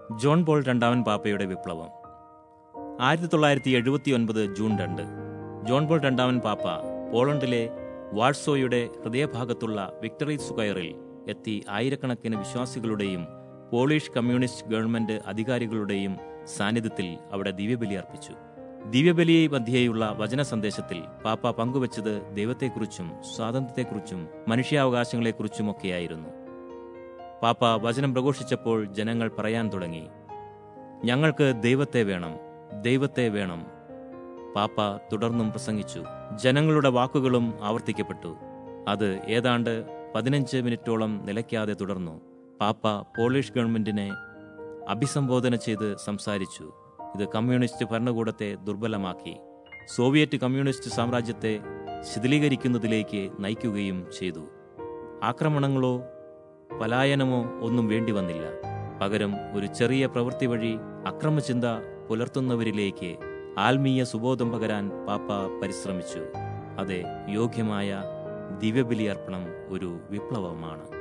John Paul രണ്ടാമൻ പാപ്പയുടെ വിപ്ലവം ആയിരത്തി തൊള്ളായിരത്തി എഴുപത്തി ഒൻപത് ജൂൺ രണ്ട് ജോൺ പോൾ രണ്ടാമൻ പാപ്പ പോളണ്ടിലെ വാഴ്സോയുടെ ഹൃദയഭാഗത്തുള്ള വിക്ടറി സ്ക്വയറിൽ എത്തി ആയിരക്കണക്കിന് വിശ്വാസികളുടെയും പോളിഷ് കമ്മ്യൂണിസ്റ്റ് ഗവൺമെന്റ് അധികാരികളുടെയും സാന്നിധ്യത്തിൽ അവിടെ ദിവ്യബലി അർപ്പിച്ചു ദിവ്യബലി മധ്യേയുള്ള വചന സന്ദേശത്തിൽ പാപ്പ പങ്കുവച്ചത് ദൈവത്തെക്കുറിച്ചും സ്വാതന്ത്ര്യത്തെക്കുറിച്ചും മനുഷ്യാവകാശങ്ങളെക്കുറിച്ചുമൊക്കെയായിരുന്നു പാപ്പ വചനം പ്രഘോഷിച്ചപ്പോൾ ജനങ്ങൾ പറയാൻ തുടങ്ങി ഞങ്ങൾക്ക് ദൈവത്തെ വേണം ദൈവത്തെ വേണം പാപ്പ തുടർന്നും പ്രസംഗിച്ചു ജനങ്ങളുടെ വാക്കുകളും ആവർത്തിക്കപ്പെട്ടു അത് ഏതാണ്ട് പതിനഞ്ച് മിനിറ്റോളം നിലയ്ക്കാതെ തുടർന്നു പാപ്പ പോളിഷ് ഗവൺമെന്റിനെ അഭിസംബോധന ചെയ്ത് സംസാരിച്ചു ഇത് കമ്മ്യൂണിസ്റ്റ് ഭരണകൂടത്തെ ദുർബലമാക്കി സോവിയറ്റ് കമ്മ്യൂണിസ്റ്റ് സാമ്രാജ്യത്തെ ശിഥിലീകരിക്കുന്നതിലേക്ക് നയിക്കുകയും ചെയ്തു ആക്രമണങ്ങളോ പലായനമോ ഒന്നും വേണ്ടി വന്നില്ല പകരം ഒരു ചെറിയ പ്രവൃത്തി വഴി അക്രമചിന്ത പുലർത്തുന്നവരിലേക്ക് ആത്മീയ സുബോധം പകരാൻ പാപ്പ പരിശ്രമിച്ചു അതെ യോഗ്യമായ ദിവ്യബലി അർപ്പണം ഒരു വിപ്ലവമാണ്